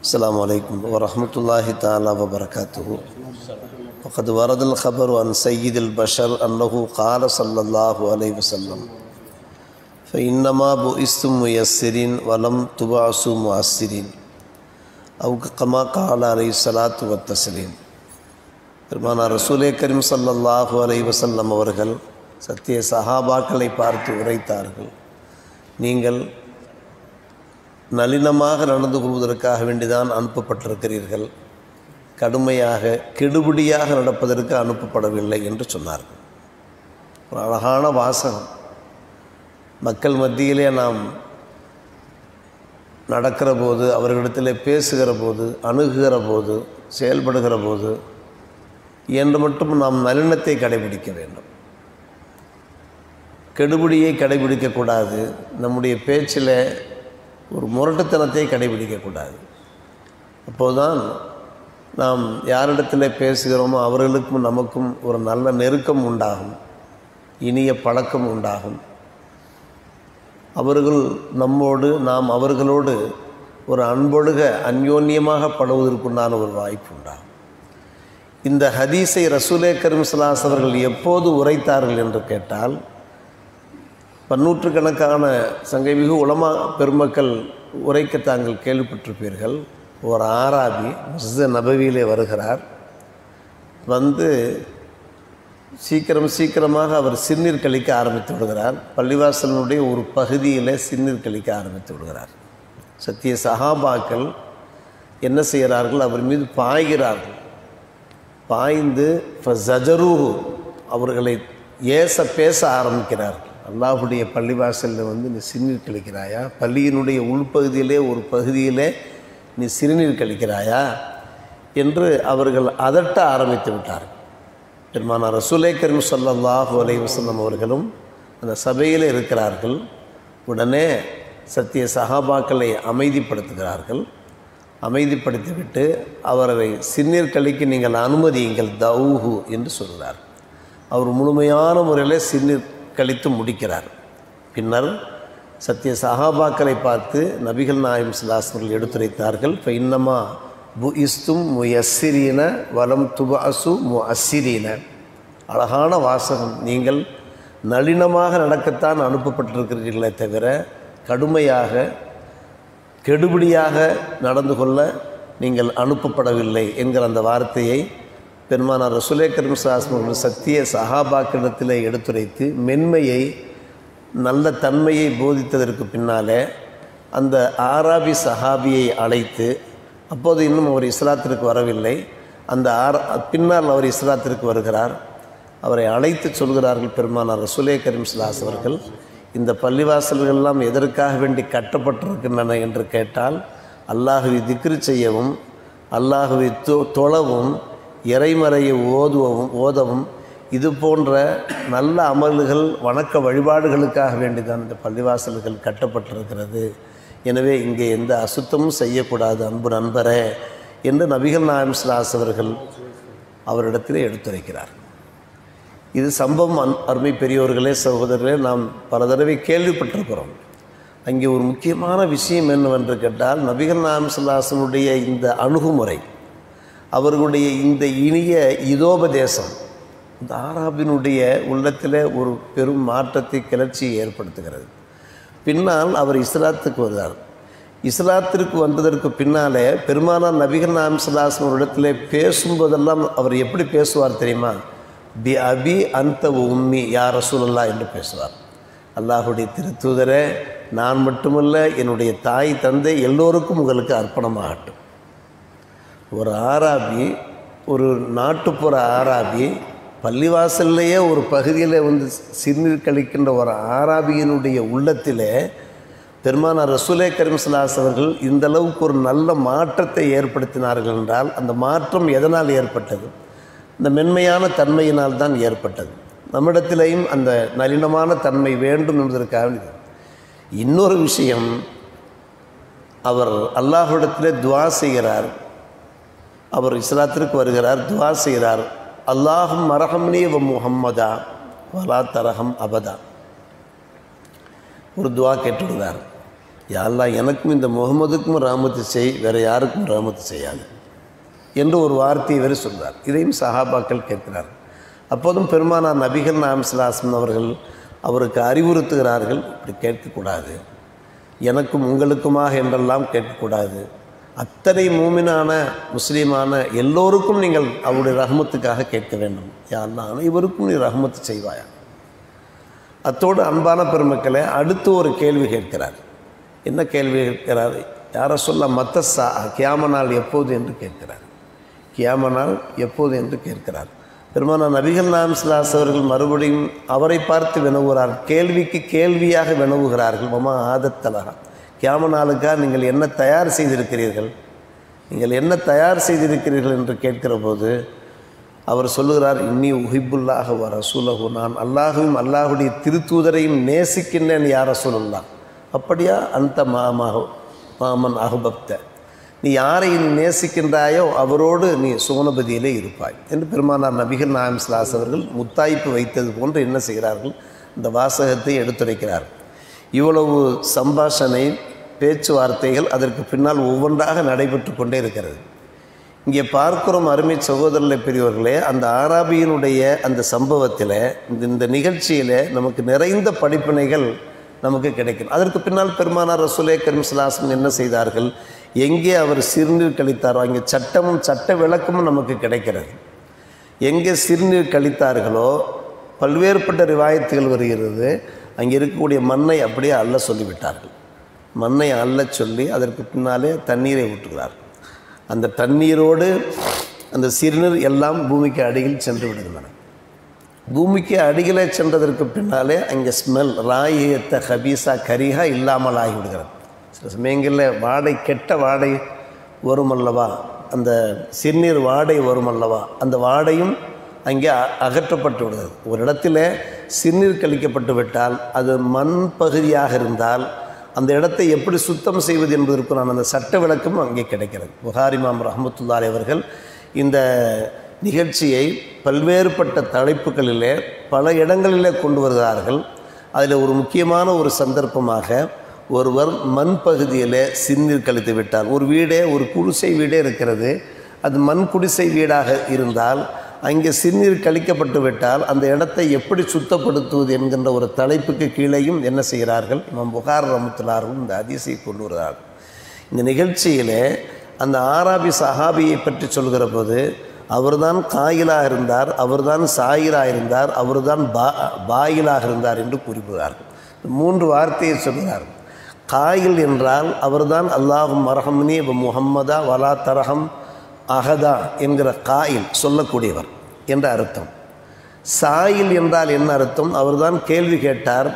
السلام عليكم ورحمة الله تعالى وبركاته وقد ورد الخبر عن سيد البشر أنه قال صلى الله عليه وسلم فإنما بئستم ميسرين ولم تبعثوا مؤثرين أو كما قال عليه الصلاة والتسليم பெருமானார் ரசூலே கரீம் ஸல்லல்லாஹு அலைஹி வஸல்லம் அவர்கள் சத்திய சஹாபாக்களை பார்த்து உரைத்தார்கள் நீங்கள் நளினமாக நடந்து கொள்வதற்காக வேண்டிதான் அனுப்பப்பட்டிருக்கிறீர்கள் கடுமையாக கெடுபிடியாக நடப்பதற்கு அனுப்பப்படவில்லை என்று சொன்னார்கள் ஒரு அழகான வாசகம் மக்கள் மத்தியிலே நாம் நடக்கிற போது அவர்களிடத்தில் பேசுகிற போது அணுகுகிற போது செயல்படுகிற போது என்று மட்டும் நாம் நளினத்தை கடைபிடிக்க வேண்டும் கெடுபிடியை கடைபிடிக்கக்கூடாது நம்முடைய பேச்சில் ஒரு முரட்டுத்தனத்தை கடைபிடிக்கக்கூடாது அப்போதுதான் நாம் யாரிடத்தில் பேசுகிறோமோ அவர்களுக்கும் நமக்கும் ஒரு நல்ல நெருக்கம் உண்டாகும் இனிய பழக்கம் உண்டாகும் அவர்கள் நம்மோடு நாம் அவர்களோடு ஒரு அன்பொழுக அந்யோன்யமாக படுவதற்குண்டான ஒரு வாய்ப்பு உண்டாகும் இந்த ஹதீஸை ரசூலே கரீம் சலாஸ் அவர்கள் எப்போது உரைத்தார்கள் என்று கேட்டால் பன்னூற்றுக்கணக்கான சங்கைமிகு உலமா பெருமக்கள் உரைக்க தாங்கள் கேள்விப்பட்டிருப்பீர்கள் ஒரு ஆராபி மஸ்ஜித் நபவியிலே வருகிறார் வந்து சீக்கிரம் சீக்கிரமாக அவர் சிறுநீர் கழிக்க ஆரம்பித்து விடுகிறார் பள்ளிவாசலினுடைய ஒரு பகுதியில் சிறுநீர் கழிக்க ஆரம்பித்து விடுகிறார் சத்திய சஹாபாக்கள் என்ன செய்கிறார்கள் அவர் மீது பாய்கிறார்கள் பாய்ந்து ஜஜரூஹு அவர்களை ஏச பேச ஆரம்பிக்கிறார்கள் அல்லாஹுடைய பள்ளிவாசலில் வந்து நீ சிறுநீர் கழிக்கிறாயா பள்ளியினுடைய உள்பகுதியிலே ஒரு பகுதியிலே நீ சிறுநீர் கழிக்கிறாயா என்று அவர்கள் அதட்ட ஆரம்பித்து விட்டார்கள் பெருமானார் ரசூலே கரீம் சொல்லல்லாஹு அலை வசல்லம் அவர்களும் அந்த சபையில் இருக்கிறார்கள் உடனே சத்திய சகாபாக்களை அமைதிப்படுத்துகிறார்கள் அமைதிப்படுத்திவிட்டு அவரை சிறுநீர் கழிக்க நீங்கள் அனுமதியுங்கள் தௌஹு என்று சொல்கிறார் அவர் முழுமையான முறையில் சிறுநீர் கழித்து முடிக்கிறார் பின்னர் சத்திய சஹாபாக்களை பார்த்து நபிகள் நாயம் சிலாஸ்வர்கள் எடுத்துரைத்தார்கள் இப்போ இன்னமா பு இஸ்தும் முயஸ்ஸிரீன வலம் துபாசு மு அஸ்ஸிரீன அழகான வாசகம் நீங்கள் நளினமாக நடக்கத்தான் அனுப்பப்பட்டிருக்கிறீர்களே தவிர கடுமையாக கெடுபிடியாக நடந்து கொள்ள நீங்கள் அனுப்பப்படவில்லை என்கிற அந்த வார்த்தையை பெருமானார் ரசுலே கரும் சாஸ்மர்கள் சத்திய சஹாபாக்கிடத்தில் எடுத்துரைத்து மென்மையை நல்ல தன்மையை போதித்ததற்கு பின்னாலே அந்த ஆராபி சஹாபியை அழைத்து அப்போது இன்னும் அவர் இஸ்லாத்திற்கு வரவில்லை அந்த ஆர் பின்னால் அவர் இஸ்லாத்திற்கு வருகிறார் அவரை அழைத்து சொல்கிறார்கள் பெருமானார் ரசுலே கரீம் சிலாஸ் அவர்கள் இந்த பள்ளிவாசல்கள்லாம் எதற்காக வேண்டி கட்டப்பட்டிருக்கின்றன என்று கேட்டால் அல்லாஹுவை திக்ரு செய்யவும் அல்லாஹுவை தொ தொழவும் இறைமறையை ஓதுவவும் ஓதவும் இது போன்ற நல்ல அமல்கள் வணக்க வழிபாடுகளுக்காக வேண்டிதான் இந்த பள்ளிவாசல்கள் கட்டப்பட்டிருக்கிறது எனவே இங்கே எந்த அசுத்தமும் செய்யக்கூடாது அன்பு நண்பரே என்று நபிகள் நாயம் சிலாஸ் அவர்கள் அவரிடத்தில் எடுத்துரைக்கிறார் இது சம்பவம் அன் அருமை பெரியோர்களே சகோதரர்களே நாம் பல தடவை கேள்விப்பட்டிருக்கிறோம் அங்கே ஒரு முக்கியமான விஷயம் என்னவென்று கேட்டால் நபிகள் நாயம் சிலாசனுடைய இந்த அணுகுமுறை அவர்களுடைய இந்த இனிய இதோபதேசம் இந்த ஆராபினுடைய உள்ளத்தில் ஒரு பெரும் மாற்றத்தை கிளர்ச்சியை ஏற்படுத்துகிறது பின்னால் அவர் இஸ்லாத்துக்கு வருகிறார் இஸ்லாத்திற்கு வந்ததற்கு பின்னாலே பெருமானார் நபிகள் நாம் சிலாசன் ஒரு இடத்துல பேசும்போதெல்லாம் அவர் எப்படி பேசுவார் தெரியுமா பி அபி அந்த உம்மி யார் ரசூலல்லா என்று பேசுவார் அல்லாஹுடைய திருத்தூதரை நான் மட்டுமல்ல என்னுடைய தாய் தந்தை எல்லோருக்கும் உங்களுக்கு அர்ப்பணமாகட்டும் ஒரு ஆராபி ஒரு நாட்டுப்புற ஆராபி பள்ளிவாசல்லையே ஒரு பகுதியில் வந்து சிறுநீர் கழிக்கின்ற ஒரு ஆராபியினுடைய உள்ளத்தில் பெருமானார் ரசூலே கரீம்சலாஸ் அவர்கள் இந்த அளவுக்கு ஒரு நல்ல மாற்றத்தை ஏற்படுத்தினார்கள் என்றால் அந்த மாற்றம் எதனால் ஏற்பட்டது இந்த மென்மையான தன்மையினால் தான் ஏற்பட்டது நம்மிடத்திலேயும் அந்த நளினமான தன்மை வேண்டும் என்பதற்காக இன்னொரு விஷயம் அவர் அல்லாஹ்விடத்திலே துவா செய்கிறார் அவர் இஸ்லாத்திற்கு வருகிறார் துவா செய்கிறார் அல்லாஹும் மரஹம்னி வ முஹம்மதா வலா தரஹம் அபதா ஒரு துவா கேட்டுடுறார் யாரெல்லாம் எனக்கும் இந்த முகமதுக்கும் ராமத்து செய் வேறு யாருக்கும் ராமத்து செய்யாது என்று ஒரு வார்த்தையை வேறு சொல்றார் இதையும் சஹாபாக்கள் கேட்கிறார் அப்போதும் பெருமானார் நபிகள் நாம் சிலாசன் அவர்கள் அவருக்கு அறிவுறுத்துகிறார்கள் இப்படி கேட்கக்கூடாது எனக்கும் உங்களுக்குமாக என்றெல்லாம் கேட்கக்கூடாது அத்தனை மூமினான முஸ்லீமான எல்லோருக்கும் நீங்கள் அவருடைய ரஹமத்துக்காக கேட்க வேண்டும் யாரெல்லாம் அனைவருக்கும் நீ ரஹமத்து செய்வாயா அத்தோடு அன்பான பெருமக்களே அடுத்து ஒரு கேள்வி கேட்கிறார் என்ன கேள்வி கேட்கிறார் யாரை சொல்ல மத்த சா கியாம நாள் எப்போது என்று கேட்கிறார் கியாம நாள் எப்போது என்று கேட்கிறார் பெருமானா நபிகள் நாம் சிலாஸ் அவர்கள் மறுபடியும் அவரை பார்த்து வினவுகிறார் கேள்விக்கு கேள்வியாக வினவுகிறார்கள் மமா ஆதத்தலகா கியாம நாளுக்காக நீங்கள் என்ன தயார் செய்திருக்கிறீர்கள் நீங்கள் என்ன தயார் செய்திருக்கிறீர்கள் என்று கேட்கிற போது அவர் சொல்லுகிறார் இன்னி உஹிபுல்லாக வ ரசூலகு நான் அல்லாஹுவும் அல்லாஹுடைய திருத்தூதரையும் நேசிக்கின்றேன் யார் ரசூலுல்லா அப்படியா அந்த மாமாக மாமன் அகுபக்த நீ யாரை நீ நேசிக்கின்றாயோ அவரோடு நீ சுவனபதியிலே இருப்பாய் என்று பெருமானார் நபிகள் நாயம் சிலாஸ் அவர்கள் முத்தாய்ப்பு வைத்தது போன்று என்ன செய்கிறார்கள் இந்த வாசகத்தை எடுத்துரைக்கிறார் இவ்வளவு சம்பாஷணை பேச்சுவார்த்தைகள் அதற்கு பின்னால் ஒவ்வொன்றாக நடைபெற்று கொண்டே இருக்கிறது இங்கே பார்க்கிறோம் அருமை சகோதரர்களை பெரியவர்களே அந்த ஆராபியினுடைய அந்த சம்பவத்தில் இந்த இந்த நிகழ்ச்சியில் நமக்கு நிறைந்த படிப்பினைகள் நமக்கு கிடைக்கும் அதற்கு பின்னால் பெருமானார் ரசூலே கரீம் சலாசன் என்ன செய்தார்கள் எங்கே அவர் சிறுநீர் கழித்தாரோ அங்கே சட்டமும் சட்ட விளக்கமும் நமக்கு கிடைக்கிறது எங்கே சிறுநீர் கழித்தார்களோ பல்வேறுபட்ட ரிவாயத்துகள் வருகிறது அங்கே இருக்கக்கூடிய மண்ணை அப்படியே அள்ள சொல்லிவிட்டார்கள் மண்ணை அள்ளச் சொல்லி அதற்கு பின்னாலே தண்ணீரை ஊற்றுகிறார் அந்த தண்ணீரோடு அந்த சிறுநீர் எல்லாம் பூமிக்கு அடியில் சென்று விடுகின்றன பூமிக்கு அடியிலே சென்றதற்கு பின்னாலே அங்கே ஸ்மெல் ராயத்த ஹபீசா கரிகா இல்லாமல் ஆகிவிடுகிறது சில சமயங்களில் வாடை கெட்ட வாடை வருமல்லவா அந்த சிறுநீர் வாடை வருமல்லவா அந்த வாடையும் அங்கே அ- அகற்றப்பட்டு விடுகிறது ஒரு இடத்துல சிறுநீர் கழிக்கப்பட்டு விட்டால் அது மண் பகுதியாக இருந்தால் அந்த இடத்தை எப்படி சுத்தம் செய்வது என்பதற்கு நான் அந்த சட்ட விளக்கம் அங்கே கிடைக்கிறது புகாரிமாம் ரஹமத்துல்லாரி அவர்கள் இந்த நிகழ்ச்சியை பல்வேறுபட்ட தலைப்புகளிலே பல இடங்களிலே கொண்டு வருகிறார்கள் அதில் ஒரு முக்கியமான ஒரு சந்தர்ப்பமாக ஒருவர் மண் பகுதியில் சிறுநீர் கழித்து விட்டார் ஒரு வீடே ஒரு குடிசை வீடே இருக்கிறது அது மண் குடிசை வீடாக இருந்தால் அங்கே சிறுநீர் கழிக்கப்பட்டு விட்டால் அந்த இடத்தை எப்படி சுத்தப்படுத்துவது என்கின்ற ஒரு தலைப்புக்கு கீழேயும் என்ன செய்கிறார்கள் இமாம் புகார் ரமத்துல்லாரும் இந்த அதிசயை கொண்டு வருகிறார்கள் இந்த நிகழ்ச்சியிலே அந்த ஆராபி சஹாபியை பற்றி சொல்கிற போது அவர்தான் காயிலாக இருந்தார் அவர்தான் சாயிலாக இருந்தார் அவர்தான் பா பாயிலாக இருந்தார் என்று குறிப்பிடுகிறார்கள் இந்த மூன்று வார்த்தையை சொல்கிறார் காயில் என்றால் அவர்தான் அல்லாஹும் மரஹம்னி முஹம்மதா வலா தரஹம் அகதா என்கிற காயில் சொல்லக்கூடியவர் என்ற அர்த்தம் சாயில் என்றால் என்ன அர்த்தம் அவர்தான் கேள்வி கேட்டார்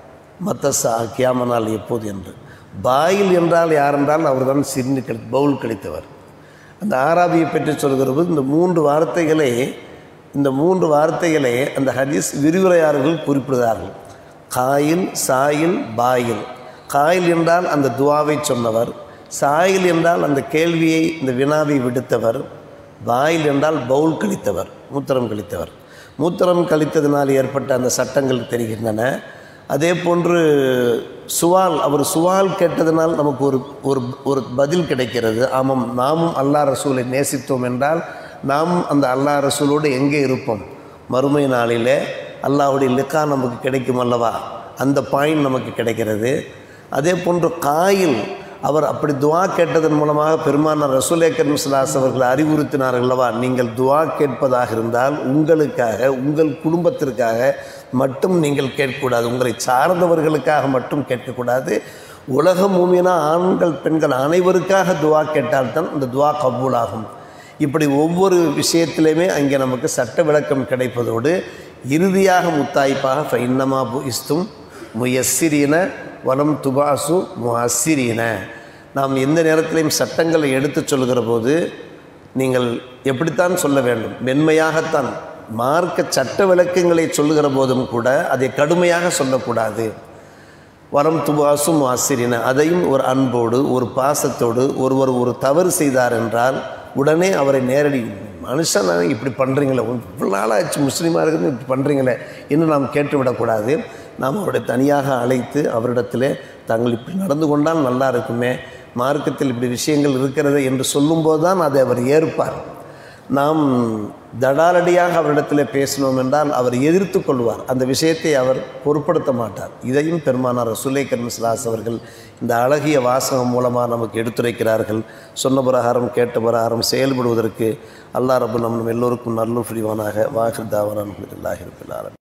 மத்த சா கியாம நாள் எப்போது என்று பாயில் என்றால் யார் என்றால் அவர்தான் சிறுநீர் கழி பவுல் கழித்தவர் அந்த ஆராபியை பற்றி சொல்கிற போது இந்த மூன்று வார்த்தைகளை இந்த மூன்று வார்த்தைகளை அந்த ஹதீஸ் விரிவுரையாளர்கள் குறிப்பிடுகிறார்கள் காயில் சாயில் பாயில் காயில் என்றால் அந்த துவாவை சொன்னவர் சாயில் என்றால் அந்த கேள்வியை இந்த வினாவை விடுத்தவர் பாயில் என்றால் பவுல் கழித்தவர் மூத்திரம் கழித்தவர் மூத்திரம் கழித்ததினால் ஏற்பட்ட அந்த சட்டங்கள் தெரிகின்றன அதே போன்று சுவால் அவர் சுவால் கேட்டதனால் நமக்கு ஒரு ஒரு ஒரு பதில் கிடைக்கிறது ஆமாம் நாமும் அல்லா ரசூலை நேசித்தோம் என்றால் நாம் அந்த அல்லா ரசூலோடு எங்கே இருப்போம் மறுமை நாளிலே அல்லாஹ்வுடைய லிக்கா நமக்கு கிடைக்கும் அல்லவா அந்த பாயிண்ட் நமக்கு கிடைக்கிறது அதே போன்று காயில் அவர் அப்படி துவா கேட்டதன் மூலமாக பெருமானார் ரசூலே கரீம் ஸல்லல்லாஹு அவர்கள் அறிவுறுத்தினார்கள் அல்லவா நீங்கள் துவா கேட்பதாக இருந்தால் உங்களுக்காக உங்கள் குடும்பத்திற்காக மட்டும் நீங்கள் கேட்கக்கூடாது உங்களை சார்ந்தவர்களுக்காக மட்டும் கேட்கக்கூடாது உலக மூமினா ஆண்கள் பெண்கள் அனைவருக்காக துவா கேட்டால்தான் அந்த துவா கபூலாகும் இப்படி ஒவ்வொரு விஷயத்திலையுமே அங்கே நமக்கு சட்ட விளக்கம் கிடைப்பதோடு இறுதியாக முத்தாய்ப்பாக ஃபைன்னமா இஸ்தும் முயஸ்ஸிரீன வலம் துபாசு முஹஸ்ஸிரீன நாம் எந்த நேரத்திலையும் சட்டங்களை எடுத்துச் சொல்கிற போது நீங்கள் எப்படித்தான் சொல்ல வேண்டும் மென்மையாகத்தான் மார்க்க சட்ட விளக்கங்களை சொல்லுகிற போதும் கூட அதை கடுமையாக சொல்லக்கூடாது வரம் துபாசும் ஆசிரியன அதையும் ஒரு அன்போடு ஒரு பாசத்தோடு ஒருவர் ஒரு தவறு செய்தார் என்றால் உடனே அவரை நேரடி மனுஷன் இப்படி பண்ணுறீங்களே இவ்வளோ நாளாச்சு முஸ்லீமாக இருக்குது இப்படி பண்ணுறீங்களே என்று நாம் கேட்டுவிடக்கூடாது நாம் அவருடைய தனியாக அழைத்து அவரிடத்திலே தாங்கள் இப்படி நடந்து கொண்டால் நல்லா இருக்குமே மார்க்கத்தில் இப்படி விஷயங்கள் இருக்கிறது என்று சொல்லும்போது தான் அதை அவர் ஏற்பார் நாம் தடாலடியாக அவரிடத்தில் பேசினோம் என்றால் அவர் எதிர்த்து கொள்வார் அந்த விஷயத்தை அவர் பொருட்படுத்த மாட்டார் இதையும் பெருமானார் ரசுலை கர்மஸ்லாஸ் அவர்கள் இந்த அழகிய வாசகம் மூலமாக நமக்கு எடுத்துரைக்கிறார்கள் சொன்ன பிரகாரம் கேட்ட பிரகாரம் செயல்படுவதற்கு அல்லாஹ் ரபு நம் எல்லோருக்கும் நல்ல புரிவானாக வாஹிர் தாவரான் அல்லாஹிருப்பில்லார்